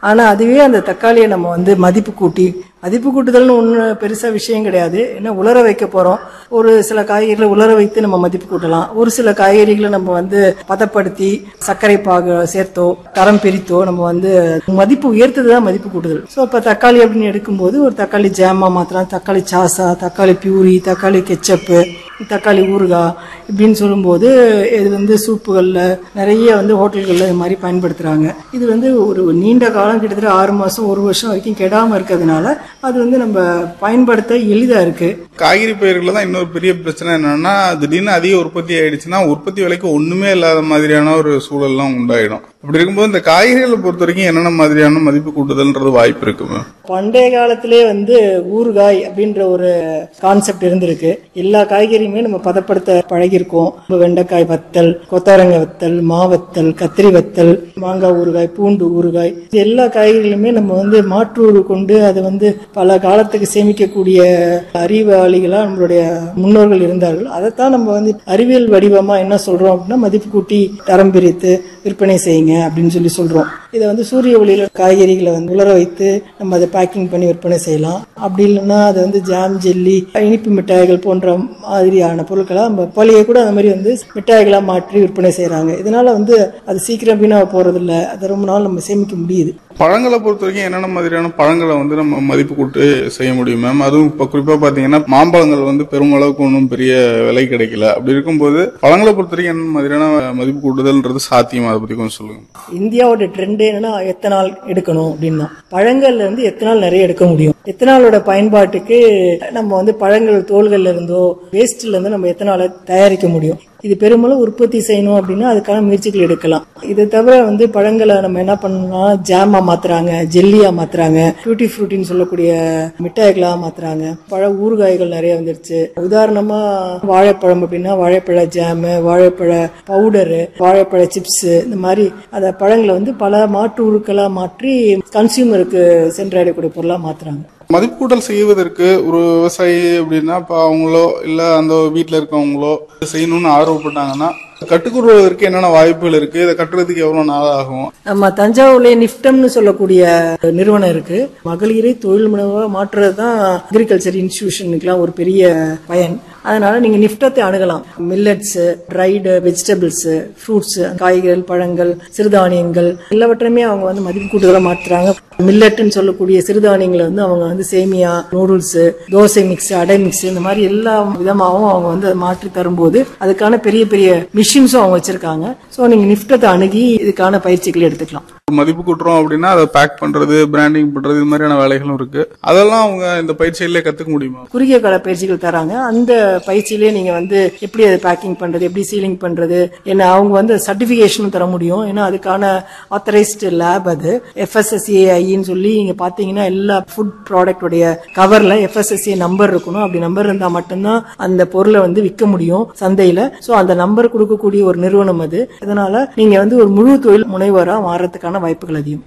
ஆனா அதுவே அந்த தக்காளியை நம்ம வந்து மதிப்பு கூட்டி மதிப்பு கூட்டுதல்னு ஒன்று பெருசா விஷயம் கிடையாது என்ன உலர வைக்க போறோம் ஒரு சில காய்கறிகளை உலர வைத்து நம்ம மதிப்பு கூட்டலாம் ஒரு சில காய்கறிகளை நம்ம வந்து பதப்படுத்தி சர்க்கரை பாகு சேர்த்தோ தரம் பிரித்தோ நம்ம வந்து மதிப்பு உயர்த்தது தான் மதிப்பு கூட்டுதல் ஸோ இப்போ தக்காளி அப்படின்னு எடுக்கும்போது ஒரு தக்காளி ஜாமா மாத்திரம் தக்காளி சாசா தக்காளி பியூரி தக்காளி கெச்சப்பு தக்காளி ஊறுகாய் இப்படின்னு சொல்லும்போது இது வந்து சூப்புகளில் நிறைய வந்து ஹோட்டல்களில் இது மாதிரி பயன்படுத்துகிறாங்க இது வந்து ஒரு நீண்ட காலம் கிட்டத்தட்ட ஆறு மாதம் ஒரு வருஷம் வரைக்கும் கெடாமல் இருக்கிறதுனால அது வந்து நம்ம பயன்படுத்த எளிதாக இருக்குது காய்கறி பயிர்கள்ல தான் இன்னொரு பெரிய பிரச்சனை என்னன்னா திடீர்னு அதிக உற்பத்தி ஆயிடுச்சுன்னா உற்பத்தி விலைக்கு ஒண்ணுமே இல்லாத மாதிரியான ஒரு சூழல்லாம் உண்டாயிடும் அப்படி இருக்கும்போது இந்த காய்கறிகளை பொறுத்த வரைக்கும் என்னென்ன மாதிரியான மதிப்பு கூட்டுதல்ன்றது வாய்ப்பு இருக்குமே பண்டைய காலத்திலே வந்து ஊறுகாய் அப்படின்ற ஒரு கான்செப்ட் இருந்திருக்கு எல்லா காய்கறியுமே நம்ம பதப்படுத்த பழகிருக்கோம் இப்ப வெண்டைக்காய் வத்தல் கொத்தவரங்காய் வத்தல் மாவத்தல் கத்திரி வத்தல் மாங்காய் ஊறுகாய் பூண்டு ஊறுகாய் இது எல்லா காய்கறிகளுமே நம்ம வந்து மாற்று கொண்டு அதை வந்து பல காலத்துக்கு சேமிக்கக்கூடிய அறிவாளிகளா நம்மளுடைய முன்னோர்கள் இருந்தார்கள் அதைத்தான் நம்ம வந்து அறிவியல் வடிவமா என்ன சொல்றோம் அப்படின்னா மதிப்பு கூட்டி தரம் பிரித்து விற்பனை செய்யுங்க அப்படின்னு சொல்லி சொல்றோம் இதை வந்து சூரிய ஒளியில காய்கறிகளை வந்து உலர வைத்து நம்ம அதை பேக்கிங் பண்ணி விற்பனை செய்யலாம் அப்படி இல்லைன்னா அதை வந்து ஜாம் ஜெல்லி இனிப்பு மிட்டாய்கள் போன்ற மாதிரியான பொருட்களை நம்ம பழைய கூட அந்த மாதிரி வந்து மிட்டாய்களா மாற்றி விற்பனை செய்யறாங்க இதனால வந்து அது சீக்கிரம் வீணா போறதில்ல அதை ரொம்ப நாள் நம்ம சேமிக்க முடியுது பழங்களை பொறுத்த வரைக்கும் என்னென்ன மாதிரியான பழங்களை வந்து நம்ம மதிப்பு கூட்டு செய்ய முடியும் மேம் அதுவும் இப்போ குறிப்பாக பார்த்தீங்கன்னா மாம்பழங்கள் வந்து பெருமளவுக்கு ஒன்றும் பெரிய விலை கிடைக்கல அப்படி இருக்கும்போது பழங்களை பொறுத்த வரைக்கும் என்ன மாதிரியான மதிப்பு கூட்டுதல்ன்றது சாத்தியம் அதை பற்றி கொஞ்சம் சொல்லுங்க இந்தியாவோட ட்ரெண்ட் என்னன்னா எத்தனால் எடுக்கணும் அப்படின்னா பழங்கள்ல இருந்து எத்தனால் நிறைய எடுக்க முடியும் எத்தனாலோட பயன்பாட்டுக்கு நம்ம வந்து பழங்கள் தோள்கள்ல இருந்தோ வேஸ்ட்ல இருந்து நம்ம எத்தனாலை தயாரிக்க முடியும் இது பெரும்பாலும் உற்பத்தி செய்யணும் அப்படின்னா அதுக்கான முயற்சிகள் எடுக்கலாம் இதை தவிர வந்து பழங்களை நம்ம என்ன பண்ணலாம் ஜாமா மாத்துறாங்க ஜெல்லியா மாத்துறாங்க டியூட்டி ஃப்ரூட்டின்னு சொல்லக்கூடிய மிட்டாய்களா மாத்துறாங்க பழ ஊறுகாய்கள் நிறைய வந்துருச்சு உதாரணமா வாழைப்பழம் அப்படின்னா வாழைப்பழ ஜாமு வாழைப்பழ பவுடரு வாழைப்பழ சிப்ஸ் இந்த மாதிரி அந்த பழங்களை வந்து பல மாற்று உருக்களா மாற்றி கன்சியூமருக்கு சென்றடையக்கூடிய பொருளா மாத்துறாங்க மதிப்பு கூட்டல் செய்வதற்கு ஒரு விவசாயி அப்படின்னா இப்போ அவங்களோ இல்லை அந்த வீட்டில் இருக்கவங்களோ செய்யணும்னு ஆர்வப்பட்டாங்கன்னா கட்டுக்கூடுவதற்கு என்னென்ன வாய்ப்புகள் இருக்கு இதை கட்டுறதுக்கு எவ்வளவு நாள் ஆகும் நம்ம தஞ்சாவூர்ல நிப்டம்னு சொல்லக்கூடிய நிறுவனம் இருக்கு மகளிரை தொழில் முனைவா மாற்றுறது தான் அக்ரிகல்ச்சர் இன்ஸ்டிடியூஷனுக்குலாம் ஒரு பெரிய பயன் அதனால நீங்க நிப்டத்தை அணுகலாம் மில்லட்ஸ் ட்ரைடு வெஜிடபிள்ஸ் ஃப்ரூட்ஸ் காய்கறிகள் பழங்கள் சிறுதானியங்கள் எல்லாவற்றையுமே அவங்க வந்து மதிப்பு கூட்டுதலா மாற்றுறாங்க மில்லட்னு சொல்லக்கூடிய சிறுதானியங்களை வந்து அவங்க வந்து சேமியா நூடுல்ஸ் தோசை மிக்ஸ் அடை மிக்ஸ் இந்த மாதிரி எல்லா விதமாகவும் அவங்க வந்து அதை மாற்றி தரும்போது அதுக்கான பெரிய பெரிய மிஷின்ஸும் அவங்க வச்சிருக்காங்க ஸோ நீங்க நிப்டத்தை அணுகி இதுக்கான பயிற்சிகளை எடுத்துக்கலாம் மதிப்பு கூட்டுறோம் அப்படின்னா அதை பேக் பண்றது பிராண்டிங் பண்றது இது மாதிரியான வேலைகளும் இருக்கு அதெல்லாம் அவங்க இந்த பயிற்சியிலே கத்துக்க முடியுமா குறுகிய கால பயிற்சிகள் தராங்க அந்த பயிற்சியிலே நீங்க வந்து எப்படி அதை பேக்கிங் பண்றது எப்படி சீலிங் பண்றது என்ன அவங்க வந்து சர்டிபிகேஷனும் தர முடியும் ஏன்னா அதுக்கான ஆத்தரைஸ்டு லேப் அது எஃப்எஸ்எஸ்ஏஐன்னு சொல்லி நீங்க பாத்தீங்கன்னா எல்லா ஃபுட் ப்ராடக்ட் உடைய கவர்ல எஃப்எஸ்எஸ்ஏ நம்பர் இருக்கணும் அப்படி நம்பர் இருந்தா மட்டும்தான் அந்த பொருளை வந்து விற்க முடியும் சந்தையில சோ அந்த நம்பர் கொடுக்கக்கூடிய ஒரு நிறுவனம் அது இதனால நீங்க வந்து ஒரு முழு தொழில் முனைவரா மாறதுக்கான வாய்ப்புகள் அதிகம்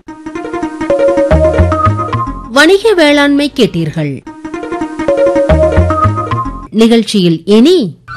வணிக வேளாண்மை கேட்டீர்கள் நிகழ்ச்சியில் இனி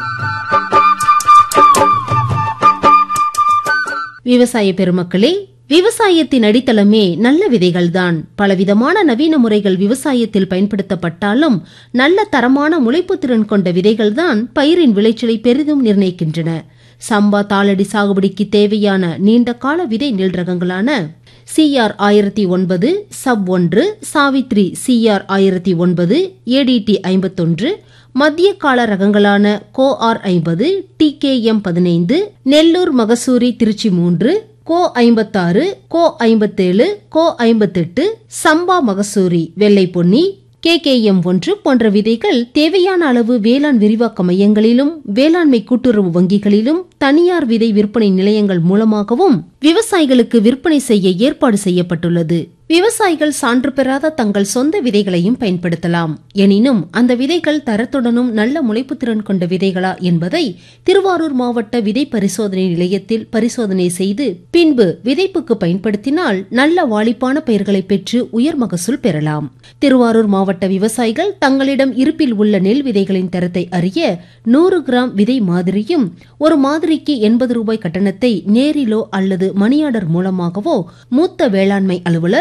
விவசாய பெருமக்களே விவசாயத்தின் அடித்தளமே நல்ல விதைகள்தான் பலவிதமான நவீன முறைகள் விவசாயத்தில் பயன்படுத்தப்பட்டாலும் நல்ல தரமான முளைப்பு திறன் கொண்ட விதைகள்தான் பயிரின் விளைச்சலை பெரிதும் நிர்ணயிக்கின்றன சம்பா தாளடி சாகுபடிக்கு தேவையான நீண்ட கால விதை நெல் ரகங்களான சிஆர் ஆயிரத்தி ஒன்பது சப் ஒன்று சாவித்ரி சிஆர் ஆயிரத்தி ஒன்பது ஏடிடி ஐம்பத்தொன்று மத்திய கால ரகங்களான கோ ஆர் ஐம்பது டி கே எம் பதினைந்து நெல்லூர் மகசூரி திருச்சி மூன்று கோ ஐம்பத்தாறு கோ ஐம்பத்தேழு கோ ஐம்பத்தெட்டு சம்பா மகசூரி வெள்ளை பொன்னி கேகேஎம் ஒன்று போன்ற விதைகள் தேவையான அளவு வேளாண் விரிவாக்க மையங்களிலும் வேளாண்மை கூட்டுறவு வங்கிகளிலும் தனியார் விதை விற்பனை நிலையங்கள் மூலமாகவும் விவசாயிகளுக்கு விற்பனை செய்ய ஏற்பாடு செய்யப்பட்டுள்ளது விவசாயிகள் சான்று பெறாத தங்கள் சொந்த விதைகளையும் பயன்படுத்தலாம் எனினும் அந்த விதைகள் தரத்துடனும் நல்ல முளைப்புத்திறன் கொண்ட விதைகளா என்பதை திருவாரூர் மாவட்ட விதை பரிசோதனை நிலையத்தில் பரிசோதனை செய்து பின்பு விதைப்புக்கு பயன்படுத்தினால் நல்ல வாளிப்பான பயிர்களை பெற்று உயர் மகசூல் பெறலாம் திருவாரூர் மாவட்ட விவசாயிகள் தங்களிடம் இருப்பில் உள்ள நெல் விதைகளின் தரத்தை அறிய நூறு கிராம் விதை மாதிரியும் ஒரு மாதிரிக்கு எண்பது ரூபாய் கட்டணத்தை நேரிலோ அல்லது மணியாடர் மூலமாகவோ மூத்த வேளாண்மை அலுவலர்